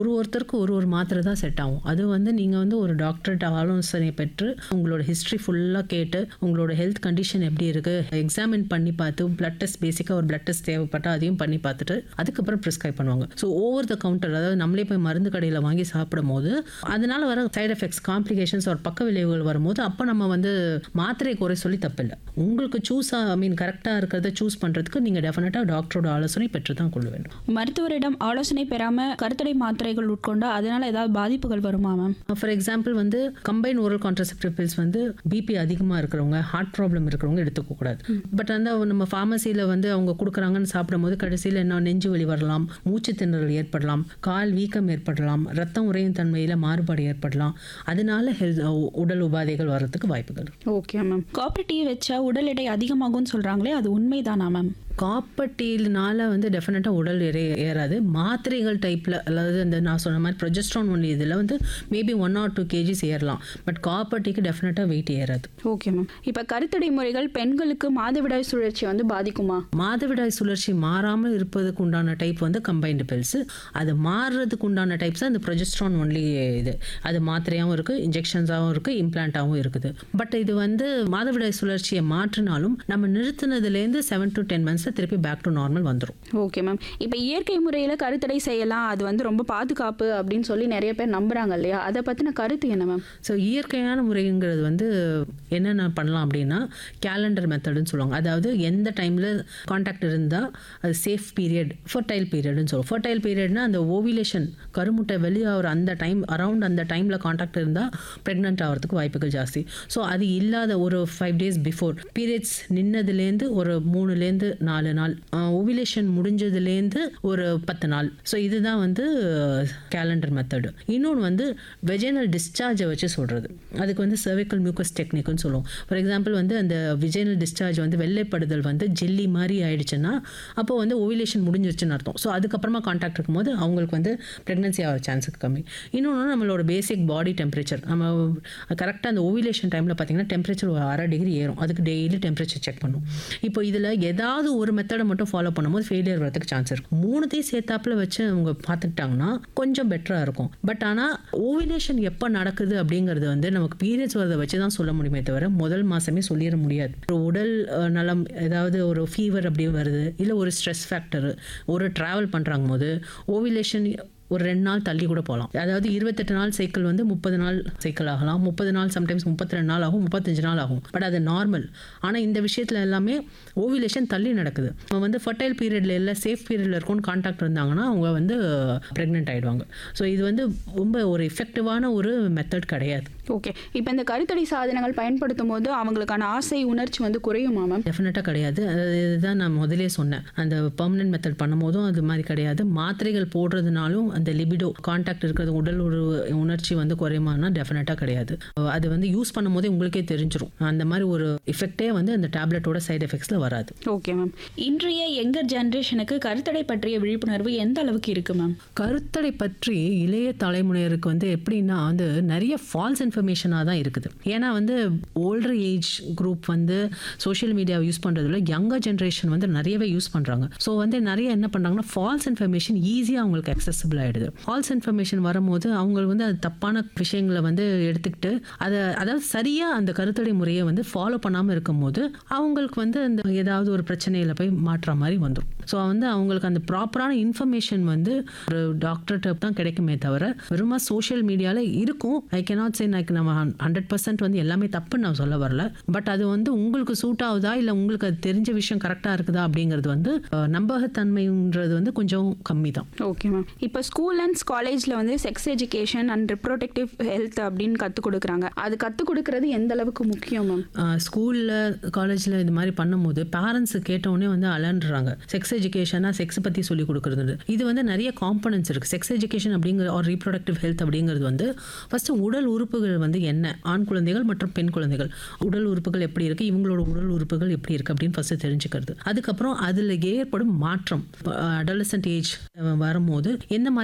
ஒரு ஒருத்தருக்கு ஒரு ஒரு மாத்திரை தான் செட் ஆகும் அது வந்து நீங்கள் வந்து ஒரு டாக்டர்கிட்ட ஆலோசனை பெற்று உங்களோட ஹிஸ்ட்ரி ஃபுல்லாக கேட்டு உங்களோட ஹெல்த் கண்டிஷன் எப்படி இருக்குது எக்ஸாமின் பண்ணி பார்த்து பிளட் டெஸ்ட் பேசிக்காக ஒரு பிளட் டெஸ்ட் தேவைப்பட்டால் அதையும் பண்ணி பார்த்துட்டு அதுக்கப்புறம் ப்ரிஸ்கிரைப் பண்ணுவாங்க ஸோ ஓவர் த கவுண்டர் அதாவது நம்மளே போய் மருந்து கடையில் வாங்கி சாப்பிடும் போது அதனால வர சைடு எஃபெக்ட்ஸ் காம்ப்ளிகேஷன்ஸ் ஒரு பக்க விளைவுகள் வரும்போது அப்போ நம்ம வந்து மாத்திரை குறை சொல்லி தப்பில்லை உங்களுக்கு சூஸாக ஐ மீன் கரெக்டாக இருக்கிறத சூஸ் பண்ணுறதுக்கு நீங்கள் டெஃபினட்டாக டாக்டரோட ஆலோசனை பெற்று தான் கொள்ள வேண்டும் மருத்துவரிடம் ஆலோசனை பெறாம கருத்தடை மாத்திரைகள் உட்கொண்டா அதனால ஏதாவது பாதிப்புகள் வருமா மேம் ஃபார் எக்ஸாம்பிள் வந்து கம்பைன் ஓரல் கான்ட்ரசெப்டிவ் பில்ஸ் வந்து பிபி அதிகமாக இருக்கிறவங்க ஹார்ட் ப்ராப்ளம் இருக்கிறவங்க எடுத்துக்க கூடாது பட் வந்து நம்ம ஃபார்மசியில் வந்து அவங்க கொடுக்குறாங்கன்னு சாப்பிடும்போது கடைசியில் என்ன நெஞ்சு வலி வரலாம் மூச்சு திணறல் ஏற்படலாம் கால் வீக்கம் ஏற்படலாம் ரத்தம் உறையும் தன்மையில் மாறுபாடு ஏற்படலாம் அதனால ஹெல்த் உடல் உபாதைகள் வர்றதுக்கு வாய்ப்புகள் இருக்கு. ஓகே மேம் காப்பர் டீ வச்சா உடல் எடை அதிகமாகும்னு சொல்றாங்களே அது உண்மைதானா மேம் காப்பர் டீனால வந்து டெஃபினட்டாக உடல் எடை ஏறாது மாத்திரைகள் டைப்பில் அதாவது இந்த நான் சொன்ன மாதிரி ப்ரொஜெஸ்ட்ரான் ஒன்லி இதில் வந்து maybe one or two KGs ஏறலாம் பட் காப்பர் டீக்கு டெஃபினட்டாக வெயிட் ஏறாது ஓகே மேம் இப்போ கருத்தடை முறைகள் பெண்களுக்கு மாதவிடாய் சுழற்சி வந்து பாதிக்குமா மாதவிடாய் சுழற்சி மாறாமல் இருப்பதுக்கு உண்டான டைப் வந்து கம்பைன்டு பில்ஸ் அது மாறுறதுக்கு உண்டான டைப்ஸ் அந்த ப்ரொஜெஸ்ட்ரான் ஒன்லி இது அது மாத்திரையாகவும் இருக்குது இன்ஜெக்ஷன்ஸாகவும் இருக்குது இம்ப்ளான்ட்டாகவும் இருக்குது பட் இது வந்து மாதவிடாய் சுழற்சியை மாற்றினாலும் நம்ம நிறுத்தினதுலேருந்து செவன் டு டென் மந்த்ஸில் திருப்பி பேக் டு நார்மல் வந்துடும் ஓகே மேம் இப்போ இயற்கை முறையில் கருத்தடை செய்யலாம் அது வந்து ரொம்ப பாதுகாப்பு அப்படின்னு சொல்லி நிறைய பேர் நம்புறாங்க இல்லையா அதை பற்றின கருத்து என்ன மேம் ஸோ இயற்கையான முறைங்கிறது வந்து என்னென்ன பண்ணலாம் அப்படின்னா கேலண்டர் மெத்தடுன்னு சொல்லுவாங்க அதாவது எந்த டைமில் காண்டாக்ட் இருந்தால் அது சேஃப் பீரியட் ஃபர்டைல் பீரியட்னு சொல்லுவோம் ஃபர்டைல் பீரியட்னா அந்த ஓவிலேஷன் கருமுட்டை வெளியாகிற அந்த டைம் அரவுண்ட் அந்த டைமில் காண்டாக்ட் இருந்தால் ப்ரெக்னென்ட் ஆகிறதுக்கு வாய்ப்புகள் ஜாஸ்தி ஸோ அது இல்லாத ஒரு ஃபைவ் டேஸ் பிஃபோர் பீரியட்ஸ் நின்னதுலேருந்து ஒரு மூணுலேருந்து நாலு நாள் ஓவிலேஷன் முடிஞ்சதுலேருந்து ஒரு பத்து நாள் ஸோ இதுதான் வந்து கேலண்டர் மெத்தடு இன்னொன்று வந்து வெஜைனல் டிஸ்சார்ஜை வச்சு சொல்கிறது அதுக்கு வந்து சர்விக்கல் மியூக்கஸ் டெக்னிக்னு சொல்லுவோம் ஃபார் எக்ஸாம்பிள் வந்து அந்த விஜைனல் டிஸ்சார்ஜ் வந்து வெள்ளைப்படுதல் வந்து ஜெல்லி மாதிரி ஆயிடுச்சுன்னா அப்போ வந்து ஓவிலேஷன் முடிஞ்சிருச்சுன்னு அர்த்தம் ஸோ அதுக்கப்புறமா காண்டாக்ட் இருக்கும்போது அவங்களுக்கு வந்து ப்ரெக்னன்சி ஆகிற சான்ஸுக்கு கம்மி இன்னொன்று நம்மளோட பேசிக் பாடி டெம்பரேச்சர் நம்ம கரெக்டாக அந்த ஓவிலேஷன் டைமில் பார்த்தீங்கன்னா டெம்பரேச்சர் ஒரு அரை டிகிரி ஏறும் அதுக்கு டெய்லி டெம்பரேச்சர் செக் பண்ணும் இப்போ இதில் ஏதாவது ஒரு மெத்தடை மட்டும் ஃபாலோ பண்ணும்போது ஃபெயிலியர் வரதுக்கு சான்ஸ் இருக்கும் மூணுத்தையும் சேர்த்தாப்புல வச்சு அவங்க பார்த்துக்கிட்டாங்கன்னா கொஞ்சம் பெட்டராக இருக்கும் பட் ஆனால் ஓவிலேஷன் எப்போ நடக்குது அப்படிங்கிறது வந்து நமக்கு பீரியட்ஸ் வரதை வச்சு தான் சொல்ல முடியுமே தவிர முதல் மாதமே சொல்லிட முடியாது ஒரு உடல் அஹ், நலம் ஏதாவது ஒரு ஃபீவர் அப்படி வருது இல்லை ஒரு ஸ்ட்ரெஸ் ஃபேக்டர் ஒரு ட்ராவல் பண்ணுறாங்க போது ஓவிலேஷன் ஒரு ரெண்டு நாள் தள்ளி கூட போகலாம் அதாவது இருபத்தெட்டு நாள் சைக்கிள் வந்து முப்பது நாள் சைக்கிள் ஆகலாம் முப்பது நாள் சம்டைம்ஸ் முப்பத்தி ரெண்டு நாள் ஆகும் முப்பத்தஞ்சு நாள் ஆகும் பட் அது நார்மல் ஆனால் இந்த விஷயத்தில் எல்லாமே ஓவிலேஷன் தள்ளி நடக்குது நம்ம வந்து ஃபர்டைல் பீரியடில் இல்லை சேஃப் பீரியடில் இருக்கும்னு கான்டாக்ட் இருந்தாங்கன்னா அவங்க வந்து ப்ரெக்னென்ட் ஆகிடுவாங்க ஸோ இது வந்து ரொம்ப ஒரு எஃபெக்டிவான ஒரு மெத்தட் கிடையாது ஓகே இப்போ இந்த கருத்தடை சாதனங்கள் பயன்படுத்தும் போது அவங்களுக்கான ஆசை உணர்ச்சி வந்து குறையுமா மேம் டெஃபினட்டாக கிடையாது அது இதுதான் நான் முதலே சொன்னேன் அந்த பெர்மனன்ட் மெத்தட் பண்ணும்போதும் அது மாதிரி கிடையாது மாத்திரைகள் போடுறதுனாலும் அந்த லிபிடோ காண்டாக்ட் இருக்கிறது உடல் ஒரு உணர்ச்சி வந்து குறையுமானா டெஃபினட்டாக கிடையாது அது வந்து யூஸ் பண்ணும்போதே உங்களுக்கே தெரிஞ்சிரும் அந்த மாதிரி ஒரு எஃபெக்டே வந்து அந்த டேப்லெட்டோட சைடு எஃபெக்ட்ஸில் வராது ஓகே மேம் இன்றைய யங்கர் ஜென்ரேஷனுக்கு கருத்தடை பற்றிய விழிப்புணர்வு எந்த அளவுக்கு இருக்கு மேம் கருத்தடை பற்றி இளைய தலைமுறையருக்கு வந்து எப்படின்னா வந்து நிறைய ஃபால்ஸ் இன்ஃபர்மேஷனாக தான் இருக்குது ஏன்னா வந்து ஓல்டர் ஏஜ் குரூப் வந்து சோஷியல் மீடியாவை யூஸ் பண்ணுறதுல யங்கர் ஜென்ரேஷன் வந்து நிறையவே யூஸ் பண்ணுறாங்க ஸோ வந்து நிறைய என்ன பண்ணுறாங்கன்னா ஃபால்ஸ் இன்ஃபர்மேஷன் ஈஸியாக அவங்களுக்கு accessible ஆகிடுது ஃபால்ஸ் இன்ஃபர்மேஷன் வரும்போது அவங்க வந்து அது தப்பான விஷயங்களை வந்து எடுத்துக்கிட்டு அதை அதாவது சரியாக அந்த கருத்தடை முறையை வந்து ஃபாலோ பண்ணாமல் இருக்கும்போது அவங்களுக்கு வந்து அந்த ஏதாவது ஒரு பிரச்சனையில் போய் மாற்றுற மாதிரி வந்துடும் ஸோ வந்து அவங்களுக்கு அந்த ப்ராப்பரான இன்ஃபர்மேஷன் வந்து ஒரு டாக்டர்கிட்ட தான் கிடைக்குமே தவிர வெறுமா சோஷியல் மீடியாவில் இருக்கும் ஐ கேனாட் சே நான் நம்ம ஹண்ட்ரட் பர்சன்ட் வந்து எல்லாமே தப்புன்னு நான் சொல்ல வரல பட் அது வந்து உங்களுக்கு சூட் ஆகுதா இல்லை உங்களுக்கு அது தெரிஞ்ச விஷயம் கரெக்டாக இருக்குதா அப்படிங்கிறது வந்து அஹ், நம்பகத்தன்மைன்றது வந்து கொஞ்சம் கம்மி தான் ஓகே மேம் இப்போ ஸ்கூல் அண்ட் காலேஜில் வந்து sex education and reproductive health அப்படின்னு கற்றுக் கொடுக்குறாங்க அது கற்றுக் கொடுக்கறது எந்த அளவுக்கு முக்கியம் மேம் ஸ்கூலில் காலேஜில் இது மாதிரி பண்ணும்போது பேரண்ட்ஸ் கேட்டவுடனே வந்து அலன்றாங்க செக்ஸ் எஜுகேஷனாக செக்ஸ் பற்றி சொல்லி கொடுக்குறது இது வந்து நிறைய காம்பனன்ட்ஸ் இருக்குது செக்ஸ் எஜுகேஷன் அப்படிங்கிற ஒரு ரீப்ரொடக்டிவ் ஹெல்த் அப்படிங்கிறது வந்து ஃபஸ்ட்டு உடல் உறுப்புகள் வந்து என்ன ஆண் குழந்தைகள் மற்றும் பெண் குழந்தைகள் உடல் உறுப்புகள் எப்படி இருக்குது இவங்களோட உடல் உறுப்புகள் எப்படி இருக்குது அப்படின்னு ஃபஸ்ட்டு தெரிஞ்சுக்கிறது அதுக்கப்புறம் அதில் ஏற்படும் மாற்றம் அடலசன்ட் ஏஜ் வரும்போது எந்த மாதிரி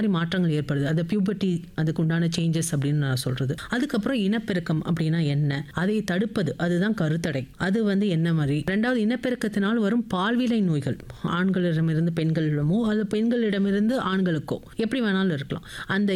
மாதிரி மாற்றங்கள் ஏற்படுது அது பியூபர்ட்டி அதுக்கு உண்டான சேஞ்சஸ் அப்படின்னு நான் சொல்றது அதுக்கப்புறம் இனப்பெருக்கம் அப்படின்னா என்ன அதை தடுப்பது அதுதான் கருத்தடை அது வந்து என்ன மாதிரி ரெண்டாவது இனப்பெருக்கத்தினால் வரும் பால்விலை நோய்கள் ஆண்களிடமிருந்து பெண்களிடமோ அல்லது பெண்களிடமிருந்து ஆண்களுக்கோ எப்படி வேணாலும் இருக்கலாம் அந்த